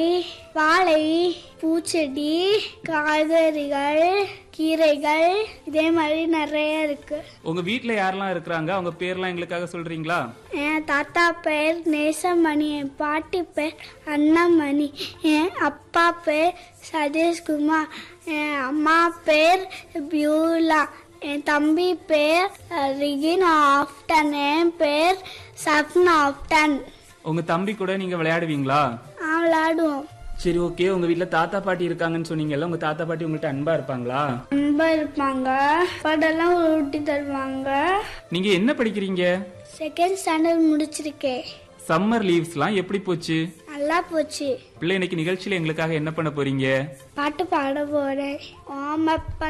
வாழை பூச்செடி காய்கறிகள் கீரைகள் இதே மாதிரி நிறைய இருக்கு உங்க வீட்ல யாரெல்லாம் இருக்கிறாங்க அவங்க பேர்லாம் எங்களுக்காக சொல்றீங்களா என் தாத்தா பேர் நேசமணி என் பாட்டி பேர் அண்ணாமணி என் அப்பா பேர் சதீஷ்குமார் என் அம்மா பேர் பியூலா என் தம்பி பேர் ரிகின் ஆஃப்டன் என் பேர் சப்னா ஆஃப்டன் உங்க தம்பி கூட நீங்க விளையாடுவீங்களா நான் விளையாடுவோம் சரி ஓகே உங்க வீட்ல தாத்தா பாட்டி இருக்காங்கன்னு சொன்னீங்கல்ல உங்க தாத்தா பாட்டி உங்கள்ட்ட அன்பா இருப்பாங்களா அன்பா இருப்பாங்க படம்லாம் ஊட்டி தருவாங்க நீங்க என்ன படிக்கிறீங்க செகண்ட் ஸ்டாண்டர்ட் முடிச்சிருக்கேன் சம்மர் லீவ்ஸ்லாம் எப்படி போச்சு நல்லா போச்சு பிள்ளை இன்னைக்கு நிகழ்ச்சியில எங்களுக்காக என்ன பண்ண போறீங்க பாட்டு பாட போறேன் ஓமப்ப